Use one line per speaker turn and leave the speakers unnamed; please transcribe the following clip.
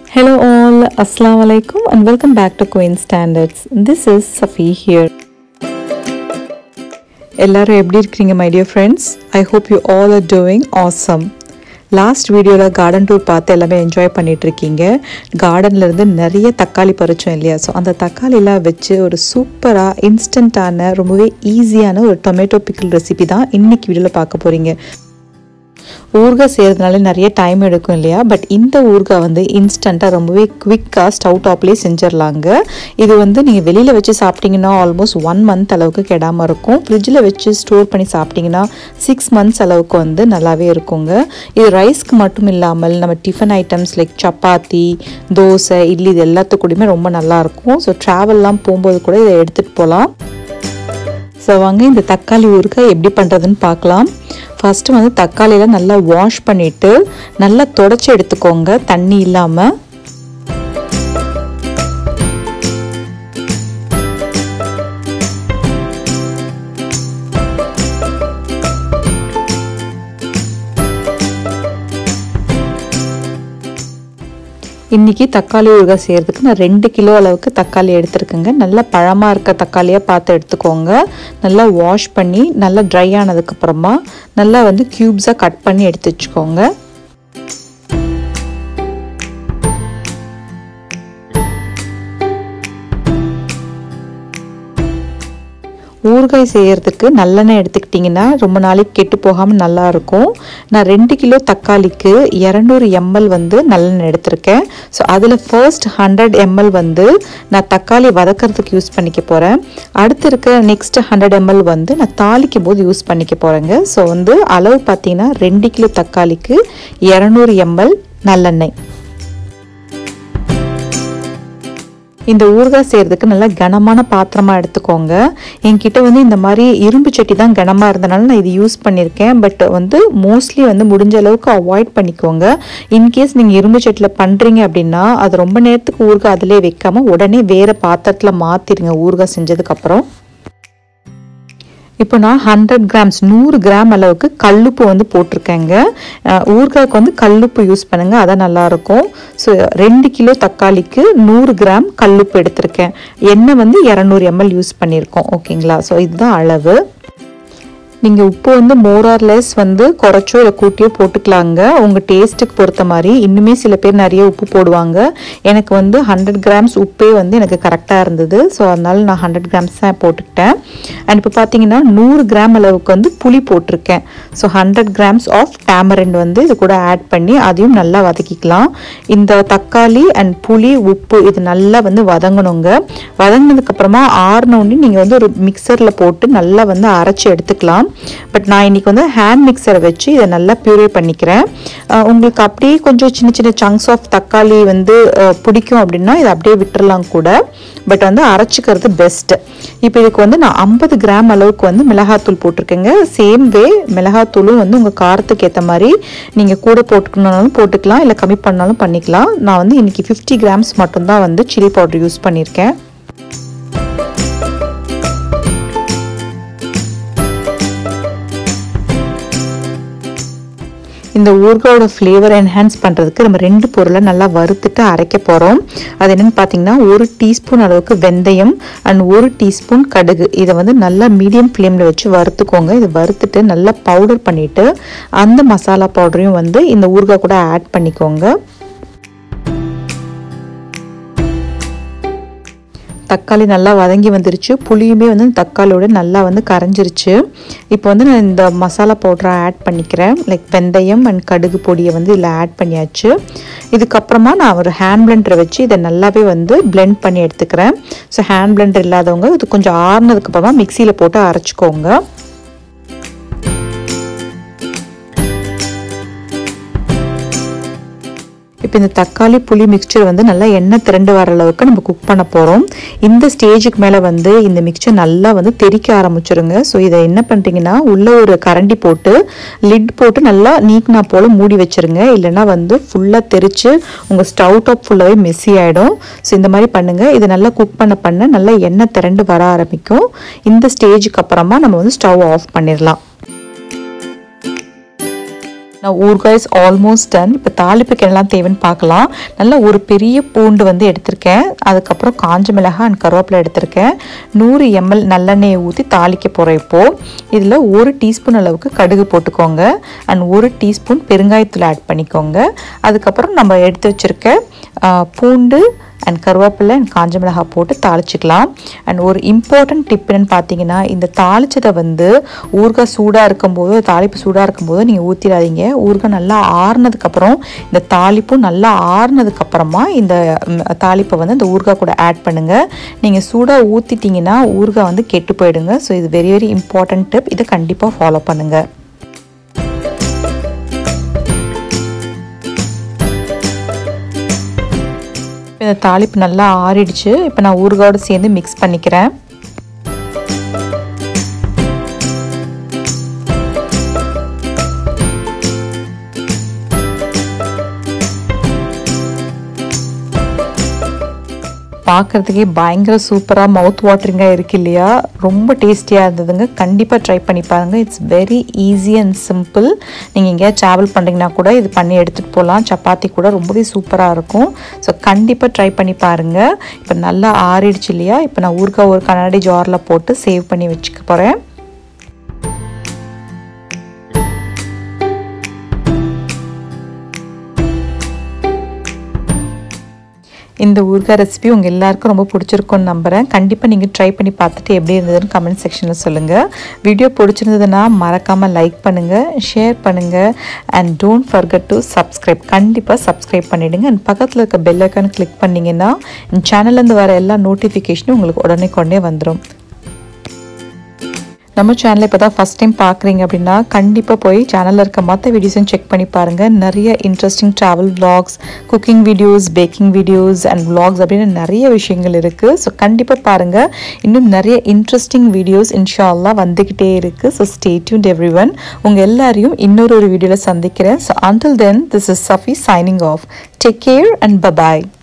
Hello all, Assalamu alaikum and welcome back to Queen Standards. This is Safi here. எல்லாரும் எப்படி இருக்கிறீங்க my dear friends I hope you all are doing awesome last வீடியோவில் garden tour பார்த்து எல்லாமே enjoy பண்ணிட்டு இருக்கீங்க கார்டன்ல இருந்து நிறைய தக்காளி பறிச்சோம் இல்லையா ஸோ அந்த தக்காளிலாம் வச்சு ஒரு சூப்பராக இன்ஸ்டண்ட்டான ரொம்பவே ஈஸியான ஒரு டொமேட்டோ பிக்கிள் ரெசிபி தான் இன்னைக்கு வீடியோவில் பார்க்க போகிறீங்க ஊறுகாய் செய்கிறதுனால நிறைய டைம் எடுக்கும் இல்லையா பட் இந்த ஊறுகாய் வந்து இன்ஸ்டண்ட்டாக ரொம்பவே குவிக்காக ஸ்டவ் டாப்லேயே செஞ்சிடலாங்க இது வந்து நீங்கள் வெளியில் வச்சு சாப்பிட்டீங்கன்னா ஆல்மோஸ்ட் ஒன் மந்த் அளவுக்கு கெடாமல் இருக்கும் ஃப்ரிட்ஜில் வச்சு ஸ்டோர் பண்ணி சாப்பிட்டீங்கன்னா சிக்ஸ் மந்த்ஸ் அளவுக்கு வந்து நல்லாவே இருக்குங்க இது ரைஸ்க்கு மட்டும் இல்லாமல் நம்ம tiffin items like chapati dosa idli இது எல்லாத்துக்கூடயுமே ரொம்ப நல்லாயிருக்கும் ஸோ ட்ராவல்லாம் போகும்போது கூட இதை எடுத்துகிட்டு போகலாம் ஸோ வாங்க இந்த தக்காளி ஊறுகாய் எப்படி பண்ணுறதுன்னு பார்க்கலாம் ஃபஸ்ட்டு வந்து தக்காளியில் நல்லா வாஷ் பண்ணிவிட்டு நல்லா தொடச்சி எடுத்துக்கோங்க தண்ணி இல்லாமல் இன்றைக்கி தக்காளி ஊறுகாய் செய்கிறதுக்கு நான் ரெண்டு கிலோ அளவுக்கு தக்காளி எடுத்துருக்கேங்க நல்லா பழமாக இருக்க தக்காளியாக பார்த்து எடுத்துக்கோங்க நல்லா வாஷ் பண்ணி நல்லா ட்ரை ஆனதுக்கப்புறமா நல்லா வந்து க்யூப்ஸாக கட் பண்ணி எடுத்து வச்சுக்கோங்க ஊறுகாய் செய்கிறதுக்கு நல்லெண்ணெய் எடுத்துக்கிட்டிங்கன்னா ரொம்ப நாளைக்கு கெட்டு போகாமல் நல்லாயிருக்கும் நான் ரெண்டு கிலோ தக்காளிக்கு இரநூறு எம்எல் வந்து நல்லெண்ணெய் எடுத்திருக்கேன் ஸோ அதில் ஃபர்ஸ்ட் ஹண்ட்ரட் எம்எல் வந்து நான் தக்காளி வதக்கிறதுக்கு யூஸ் பண்ணிக்க போகிறேன் அடுத்து இருக்க நெக்ஸ்ட் ஹண்ட்ரட் எம்எல் வந்து நான் தாளிக்கும் போது யூஸ் பண்ணிக்க போகிறேங்க ஸோ வந்து அளவு பார்த்தீங்கன்னா ரெண்டு கிலோ தக்காளிக்கு இரநூறு எம்எல் நல்லெண்ணெய் இந்த ஊறுகாய் செய்கிறதுக்கு நல்லா கனமான பாத்திரமாக எடுத்துக்கோங்க என்கிட்ட வந்து இந்த மாதிரி இரும்பு சட்டி தான் கனமாக இருந்தனால நான் இது யூஸ் பண்ணியிருக்கேன் பட் வந்து மோஸ்ட்லி வந்து முடிஞ்ச அளவுக்கு அவாய்ட் பண்ணிக்கோங்க இன்கேஸ் நீங்கள் இரும்பு சட்டியில் பண்ணுறீங்க அப்படின்னா அது ரொம்ப நேரத்துக்கு ஊறுகாய் அதிலே வைக்காமல் உடனே வேறு பாத்திரத்தில் மாற்றிடுங்க ஊறுகாய் செஞ்சதுக்கப்புறம் இப்போ நான் ஹண்ட்ரட் கிராம்ஸ் நூறு கிராம் அளவுக்கு கல்லுப்பு வந்து போட்டிருக்கேங்க ஊறுகாய்க்கு வந்து கல்லுப்பு யூஸ் பண்ணுங்க அதான் நல்லாயிருக்கும் ஸோ ரெண்டு கிலோ தக்காளிக்கு நூறு கிராம் கல்லுப்பு எடுத்திருக்கேன் எண்ணெய் வந்து இரநூறு எம்எல் யூஸ் பண்ணியிருக்கோம் ஓகேங்களா ஸோ இதுதான் அளவு நீங்கள் உப்பு வந்து மோரார்லெஸ் வந்து குறைச்சோ இல்லை கூட்டியோ போட்டுக்கலாங்க உங்கள் டேஸ்ட்டுக்கு பொறுத்த மாதிரி இன்னுமே சில பேர் நிறைய உப்பு போடுவாங்க எனக்கு வந்து ஹண்ட்ரட் கிராம்ஸ் உப்பே வந்து எனக்கு கரெக்டாக இருந்தது ஸோ அதனால நான் ஹண்ட்ரட் கிராம்ஸ் தான் போட்டுக்கிட்டேன் அண்ட் இப்போ பார்த்தீங்கன்னா நூறு கிராம் அளவுக்கு வந்து புளி போட்டிருக்கேன் so hundred grams of tamarind வந்து இது கூட ஆட் பண்ணி அதையும் நல்லா வதக்கிக்கலாம் இந்த தக்காளி அண்ட் புளி உப்பு இது நல்லா வந்து வதங்கணுங்க வதங்கினதுக்கப்புறமா ஆறினோடனே நீங்கள் வந்து ஒரு மிக்சரில் போட்டு நல்லா வந்து அரைச்சி எடுத்துக்கலாம் பட் நான் இன்னைக்கு வந்து ஹேண்ட் மிக்சரை வச்சு இதை நல்லா பியூரே பண்ணிக்கிறேன் உங்களுக்கு அப்படியே கொஞ்சம் சின்ன சின்ன சங்க்ஸ் ஆஃப் தக்காளி வந்து பிடிக்கும் அப்படின்னா இதை அப்படியே விட்டுறலாம் கூட பட் வந்து அரைச்சிக்கிறது பெஸ்ட்டு இப்போ இதுக்கு வந்து நான் ஐம்பது கிராம் அளவுக்கு வந்து மிளகாத்தூள் போட்டிருக்கேங்க சேம் வே மிளகாத்தூளும் வந்து உங்கள் காரத்துக்கு ஏற்ற மாதிரி நீங்கள் கூட போட்டுக்கணுனாலும் போட்டுக்கலாம் இல்லை கம்மி பண்ணாலும் பண்ணிக்கலாம் நான் வந்து இன்னைக்கு ஃபிஃப்டி கிராம்ஸ் மட்டும்தான் வந்து சில்லி பவுடர் யூஸ் பண்ணியிருக்கேன் இந்த ஊறுகாயோட ஃப்ளேவர் என்ஹான்ஸ் பண்ணுறதுக்கு நம்ம ரெண்டு பொருளை நல்லா வறுத்துட்டு அரைக்க போகிறோம் அது என்னென்னு பார்த்தீங்கன்னா ஒரு டீஸ்பூன் அளவுக்கு வெந்தயம் அண்ட் ஒரு டீஸ்பூன் கடுகு இதை வந்து நல்லா மீடியம் ஃப்ளேமில் வச்சு வறுத்துக்கோங்க இதை வறுத்துட்டு நல்லா பவுடர் பண்ணிவிட்டு அந்த மசாலா பவுடரையும் வந்து இந்த ஊறுகாய் கூட ஆட் பண்ணிக்கோங்க தக்காளி நல்லா வதங்கி வந்துருச்சு புளியுமே வந்து தக்காளியோட நல்லா வந்து கரைஞ்சிருச்சு இப்போ வந்து நான் இந்த மசாலா பவுடரை ஆட் பண்ணிக்கிறேன் லைக் வெந்தயம் அண்ட் கடுகு பொடியை வந்து இதில் ஆட் பண்ணியாச்சு இதுக்கப்புறமா நான் ஒரு ஹேண்ட் பிளெண்டரை வச்சு இதை நல்லாவே வந்து பிளெண்ட் பண்ணி எடுத்துக்கிறேன் ஸோ ஹேண்ட் பிளெண்டர் இல்லாதவங்க இது கொஞ்சம் ஆறுனதுக்கப்புறமா மிக்சியில் போட்டு அரைச்சிக்கோங்க இப்போ இந்த தக்காளி புளி மிக்சர் வந்து நல்லா எண்ணெய் திரண்டு வர அளவுக்கு நம்ம குக் பண்ண போகிறோம் இந்த ஸ்டேஜுக்கு மேலே வந்து இந்த மிக்சர் நல்லா வந்து தெறிக்க ஆரம்பிச்சிருங்க ஸோ இதை என்ன பண்ணுறீங்கன்னா உள்ளே ஒரு கரண்டி போட்டு லிட் போட்டு நல்லா நீக்கினா போல் மூடி வச்சுருங்க இல்லைன்னா வந்து ஃபுல்லாக தெரிச்சு உங்கள் ஸ்டவ் டாப் ஃபுல்லாகவே மெஸ்ஸி ஆகிடும் ஸோ இந்த மாதிரி பண்ணுங்கள் இது நல்லா குக் பண்ண பண்ண நல்லா எண்ணெய் திரண்டு வர ஆரம்பிக்கும் இந்த ஸ்டேஜுக்கு அப்புறமா நம்ம வந்து ஸ்டவ் ஆஃப் பண்ணிடலாம் நான் ஊறுகாய் இஸ் ஆல்மோஸ்ட் டன் இப்போ தாளிப்புக்கு எல்லாம் தேவைன்னு பார்க்கலாம் நல்லா ஒரு பெரிய பூண்டு வந்து எடுத்திருக்கேன் அதுக்கப்புறம் காஞ்ச மிளகாய் அண்ட் கருவேப்பிலை எடுத்திருக்கேன் நூறு எம்எல் நல்லெண்ணெயை ஊற்றி தாளிக்க போகிறேன் இப்போது இதில் ஒரு டீஸ்பூன் அளவுக்கு கடுகு போட்டுக்கோங்க அண்ட் ஒரு டீஸ்பூன் பெருங்காயத்தூள் ஆட் பண்ணிக்கோங்க அதுக்கப்புறம் நம்ம எடுத்து வச்சுருக்க பூண்டு அண்ட் கருவேப்பிலை அண்ட் காஞ்ச மிளகாய் போட்டு தாளிச்சிக்கலாம் அண்ட் ஒரு இம்பார்ட்டன்ட் டிப் என்னன்னு பார்த்தீங்கன்னா இந்த தாளிச்சதை வந்து ஊறுகாய் சூடாக இருக்கும்போது தாளிப்பு சூடாக இருக்கும்போது நீங்கள் ஊற்றிடாதீங்க ஊறுகாய் நல்லா ஆறுனதுக்கப்புறம் இந்த தாளிப்பும் நல்லா ஆறுனதுக்கப்புறமா இந்த ம், தாளிப்பை வந்து இந்த ஊறுகாய் கூட ஆட் பண்ணுங்கள் நீங்கள் சூடாக ஊற்றிட்டீங்கன்னா ஊறுகாய் வந்து கெட்டு போயிடுங்க ஸோ இது வெரி வெரி இம்பார்ட்டன்ட் டிப் இதை கண்டிப்பாக ஃபாலோ பண்ணுங்கள் இந்த தாளிப்பு நல்லா ஆறிடுச்சு இப்போ நான் ஊறுகாயோடு சேர்ந்து மிக்ஸ் பண்ணிக்கிறேன் பார்க்குறதுக்கே பயங்கர சூப்பராக மவுத் வாட்டரிங்காக இருக்கு இல்லையா ரொம்ப டேஸ்டியாக இருந்ததுங்க கண்டிப்பாக ட்ரை பண்ணி பாருங்கள் it's very easy and simple நீங்கள் எங்கேயா ட்ராவல் பண்ணுறீங்கன்னா கூட இது பண்ணி எடுத்துகிட்டு போகலாம் சப்பாத்தி கூட ரொம்பவே சூப்பராக இருக்கும் ஸோ கண்டிப்பாக ட்ரை பண்ணி பாருங்கள் இப்போ நல்லா ஆறிடுச்சு இல்லையா இப்போ நான் ஊறுகாய் ஒரு கண்ணாடி ஜாரில் போட்டு சேவ் பண்ணி வச்சுக்க போகிறேன் இந்த ஊறுகாய் ரெசிபி உங்கள் எல்லாருக்கும் ரொம்ப பிடிச்சிருக்கும்னு நம்புகிறேன் கண்டிப்பாக நீங்கள் ட்ரை பண்ணி பார்த்துட்டு எப்படி இருந்ததுன்னு கமெண்ட் செக்ஷனில் சொல்லுங்கள் வீடியோ பிடிச்சிருந்ததுன்னா மறக்காமல் லைக் பண்ணுங்கள் ஷேர் பண்ணுங்கள் and don't forget to subscribe கண்டிப்பாக சப்ஸ்கிரைப் பண்ணிவிடுங்க அண்ட் பக்கத்தில் இருக்க பெல் ஐக்கான் கிளிக் பண்ணிங்கன்னா என் சேனல்லேருந்து வர எல்லா நோட்டிஃபிகேஷனும் உங்களுக்கு உடனே கொண்டே வந்துடும் நம்ம சேனலை இப்போ தான் ஃபஸ்ட் டைம் பார்க்குறீங்க அப்படின்னா கண்டிப்பாக போய் சேனலில் இருக்க மற்ற வீடியோஸும் செக் பண்ணி பாருங்கள் நிறைய interesting travel vlogs cooking videos baking videos and vlogs அப்படின்னு நிறைய விஷயங்கள் இருக்குது ஸோ கண்டிப்பாக பாருங்கள் இன்னும் நிறைய இன்ட்ரெஸ்டிங் வீடியோஸ் இன்ஷால்லா வந்துக்கிட்டே இருக்குது so stay tuned everyone உங்கள் எல்லாரையும் இன்னொரு ஒரு வீடியோவில் சந்திக்கிறேன் so until then this is Safi signing off take care and bye bye